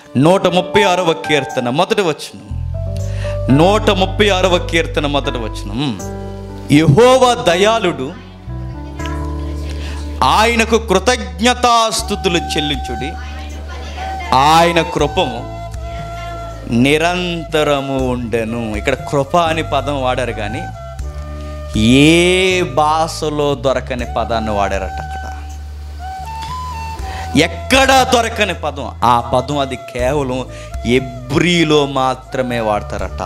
నూట ముప్పై ఆరవ కీర్తన మొదటి వచనం నూట ముప్పై ఆరవ కీర్తన మొదటి వచనం యహోవా దయాళుడు ఆయనకు కృతజ్ఞతాస్థుతులు చెల్లించుడి ఆయన కృపము నిరంతరము ఉండెను ఇక్కడ కృప అని పదం వాడారు కానీ ఏ భాషలో దొరకని పదాన్ని వాడారట అక్కడ ఎక్కడా దొరకని పదం ఆ పదం అది కేవలం ఎబ్రిలో మాత్రమే వాడతారట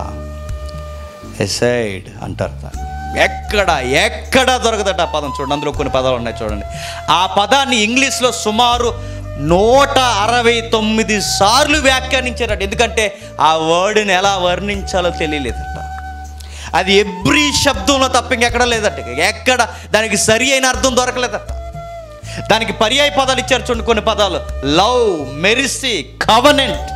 ఎసైడ్ అంటారు దాన్ని ఎక్కడ ఎక్కడ దొరకదట ఆ పదం చూడండి అందులో కొన్ని పదాలు ఉన్నాయి చూడండి ఆ పదాన్ని ఇంగ్లీష్లో సుమారు నూట అరవై తొమ్మిది సార్లు వ్యాఖ్యానించారట ఎందుకంటే ఆ వర్డ్ని ఎలా వర్ణించాలో తెలియలేదట అది ఎవ్రీ శబ్దంలో తప్ప ఇంకెక్కడ లేదట ఎక్కడ దానికి సరి అయిన అర్థం దొరకలేదట దానికి పర్యాయ పదాలు ఇచ్చారు చూడండి కొన్ని పదాలు లవ్ మెరిసి కవనెంట్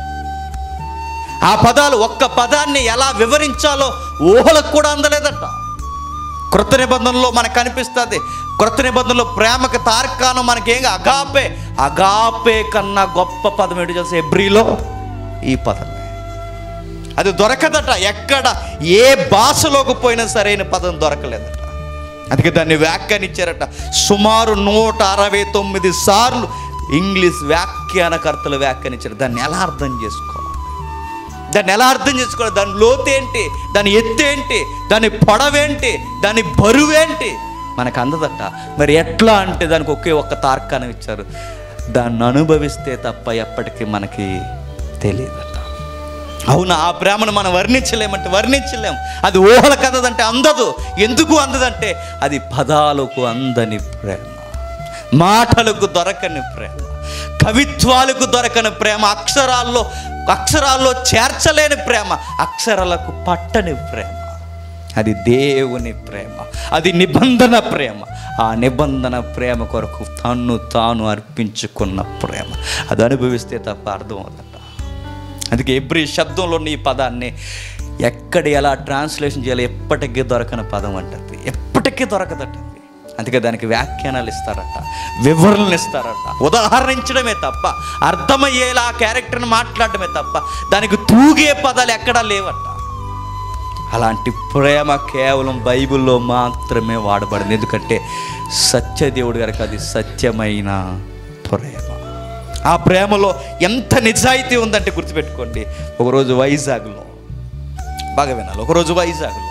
ఆ పదాలు ఒక్క పదాన్ని ఎలా వివరించాలో ఊహలకు కూడా అందలేదట కృత నిబంధనలో మనకు కనిపిస్తుంది కృత నిబంధనలో ప్రేమకు తార్కాణం మనకేం అగాపే అగాపే కన్నా గొప్ప పదం ఏంటి చేస్తే ఎబ్రిలో ఈ పదమే అది దొరకదట ఎక్కడ ఏ భాషలోకి పోయినా సరైన పదం దొరకలేదట అందుకే దాన్ని వ్యాఖ్యానించారట సుమారు నూట అరవై తొమ్మిది సార్లు ఇంగ్లీష్ వ్యాఖ్యానకర్తలు వ్యాఖ్యానించారు దాన్ని ఎలా అర్థం చేసుకోవాలి దాన్ని ఎలా అర్థం చేసుకోవాలి దాని లోతేంటి దాని ఎత్తేంటి దాని పొడవేంటి దాని బరువేంటి మనకు అందదట మరి ఎట్లా అంటే దానికి ఒకే ఒక్క తార్కాణం ఇచ్చారు దాన్ని అనుభవిస్తే తప్ప ఎప్పటికీ మనకి తెలియదట అవునా ఆ ప్రేమను మనం వర్ణించలేమంటే వర్ణించలేం అది ఊహల కదదంటే అందదు ఎందుకు అందదంటే అది పదాలకు అందని ప్రేమ మాటలకు దొరకని ప్రేమ కవిత్వాలకు దొరకని ప్రేమ అక్షరాల్లో అక్షరాల్లో చేర్చలేని ప్రేమ అక్షరాలకు పట్టని ప్రేమ అది దేవుని ప్రేమ అది నిబంధన ప్రేమ ఆ నిబంధన ప్రేమ కొరకు తన్ను తాను అర్పించుకున్న ప్రేమ అది అనుభవిస్తే తప్ప అర్థం అవుతుంట అందుకే ఎవ్రీ శబ్దంలోని ఈ పదాన్ని ఎక్కడ ఎలా ట్రాన్స్లేషన్ చేయాలి ఎప్పటికీ దొరకని పదం అంటది ఎప్పటికీ దొరకదట అందుకే దానికి వ్యాఖ్యానాలు ఇస్తారట వివరణలు ఇస్తారట ఉదాహరించడమే తప్ప అర్థమయ్యేలా ఆ క్యారెక్టర్ని మాట్లాడటమే తప్ప దానికి తూగే పదాలు ఎక్కడా లేవట అలాంటి ప్రేమ కేవలం బైబిల్లో మాత్రమే వాడబడింది ఎందుకంటే సత్యదేవుడు గారికి అది సత్యమైన ప్రేమ ఆ ప్రేమలో ఎంత నిజాయితీ ఉందంటే గుర్తుపెట్టుకోండి ఒకరోజు వైజాగ్లో బాగా వినాలి ఒకరోజు వైజాగ్లో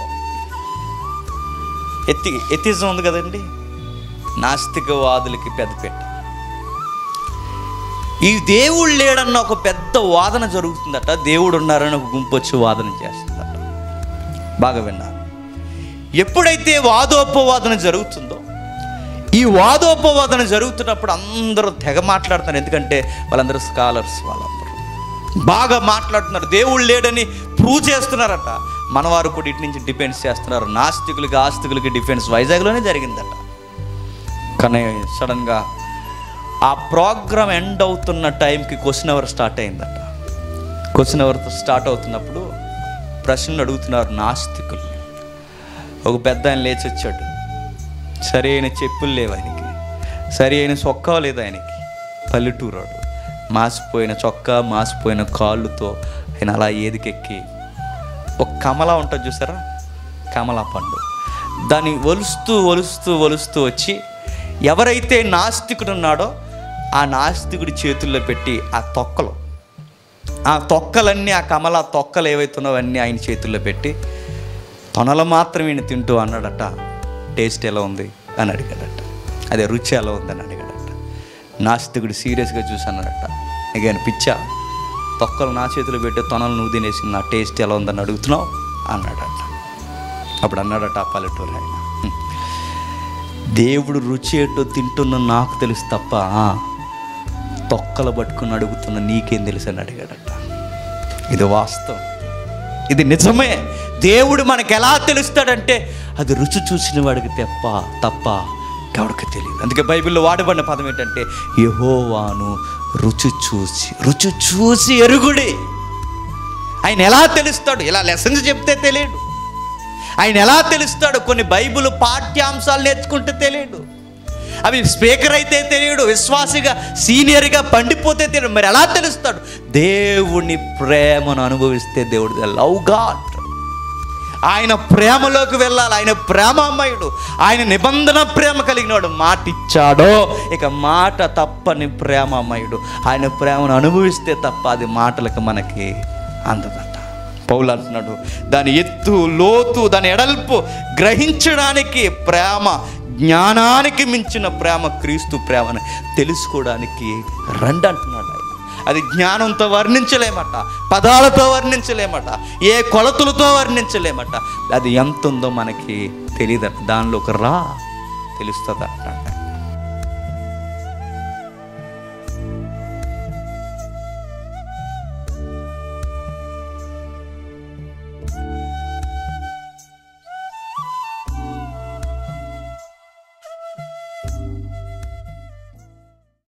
ఎత్తి ఎత్తిజం ఉంది కదండి నాస్తికవాదులకి పెద్దపేట ఈ దేవుడు లేడన్న ఒక పెద్ద వాదన జరుగుతుందట దేవుడు ఉన్నారని ఒక గుంపు వచ్చి వాదన చేస్తుందట బాగా విన్నారు ఎప్పుడైతే వాదోపవాదన జరుగుతుందో ఈ వాదోపవాదన జరుగుతున్నప్పుడు అందరూ తెగ మాట్లాడుతున్నారు ఎందుకంటే వాళ్ళందరూ స్కాలర్స్ వాళ్ళందరూ బాగా మాట్లాడుతున్నారు దేవుడు లేడని ప్రూవ్ చేస్తున్నారట మనవారు కూడా ఇటు నుంచి డిఫెన్స్ చేస్తున్నారు నాస్తికులకి ఆస్తికులకి డిఫెన్స్ వైజాగ్లోనే జరిగిందట కానీ సడన్గా ఆ ప్రోగ్రామ్ ఎండ్ అవుతున్న టైంకి క్వశ్చన్ అవర్ స్టార్ట్ అయిందట క్వశ్చన్ అవర్ స్టార్ట్ అవుతున్నప్పుడు ప్రశ్నలు అడుగుతున్నారు నాస్తికులు ఒక పెద్ద ఆయన లేచి వచ్చాడు సరి అయిన చెప్పులు లేవు ఆయనకి సరి అయిన చొక్కా లేదు ఆయనకి పల్లెటూరాడు మాసిపోయిన చొక్కా మాసిపోయిన కాళ్ళుతో ఆయన అలా ఏదికెక్కి ఒక కమల ఉంటుంది చూసారా కమలా పండు దాన్ని ఒలుస్తూ ఒలుస్తూ ఒలుస్తూ వచ్చి ఎవరైతే నాస్తికుడు ఉన్నాడో ఆ నాస్తికుడి చేతుల్లో పెట్టి ఆ తొక్కలు ఆ తొక్కలన్నీ ఆ కమల తొక్కలు ఏవైతున్నావో అన్నీ ఆయన చేతుల్లో పెట్టి తొనలు మాత్రం ఈయన తింటూ అన్నాడట టేస్ట్ ఎలా ఉంది అని అడిగాడట అదే రుచి ఎలా ఉంది అని అడిగాడట నాస్తికుడు సీరియస్గా చూసి అన్నాడట నీకేమైనా పిచ్చా తొక్కలు నా చేతిలో పెట్టి తొనలు నువ్వు తినేసి నా టేస్ట్ ఎలా ఉందని అడుగుతున్నావు అన్నాడట అప్పుడు అన్నాడట ఆ పల్లెటూరు ఆయన "హ్మ్. దేవుడు రుచి ఏంటో తింటున్న నాకు తెలుసు తప్ప తొక్కలు పట్టుకుని అడుగుతున్న నీకేం తెలుసు అని అడిగాడట ఇది వాస్తవం ఇది నిజమే దేవుడు మనకు ఎలా తెలుస్తాడంటే అది రుచి చూసిన వాడికి తెప్ప తప్ప ఎవరికి తెలియదు అందుకే బైబిల్లో వాడబడిన పదం ఏంటంటే యహోవాను రుచి చూసి రుచి చూసి ఎరుగుడి ఆయన ఎలా తెలుస్తాడు ఇలా లెసన్స్ చెప్తే తెలియడు ఆయన ఎలా తెలుస్తాడు కొన్ని బైబిల్ పాఠ్యాంశాలు నేర్చుకుంటే తెలియడు అవి స్పీకర్ అయితే తెలియడు విశ్వాసిగా సీనియర్గా పండిపోతే తెలియడు మరి ఎలా తెలుస్తాడు దేవుని ప్రేమను అనుభవిస్తే దేవుడు లవ్ గాడ్ ఆయన ప్రేమలోకి వెళ్ళాలి ఆయన ప్రేమమయుడు ఆయన నిబంధన ప్రేమ కలిగినవాడు మాట ఇచ్చాడో ఇక మాట తప్పని ప్రేమమయుడు ఆయన ప్రేమను అనుభవిస్తే తప్ప అది మాటలకు మనకి అందదట పౌలు అంటున్నాడు దాని ఎత్తు లోతు దాని ఎడల్పు గ్రహించడానికి ప్రేమ జ్ఞానానికి మించిన ప్రేమ క్రీస్తు ప్రేమని తెలుసుకోవడానికి రండి అంటున్నాడు ఆయన అది జ్ఞానంతో వర్ణించలేమట పదాలతో వర్ణించలేమట ఏ కొలతలతో వర్ణించలేమట అది ఎంత ఉందో మనకి తెలియదట దానిలోకి రా తెలుస్తుంది అంట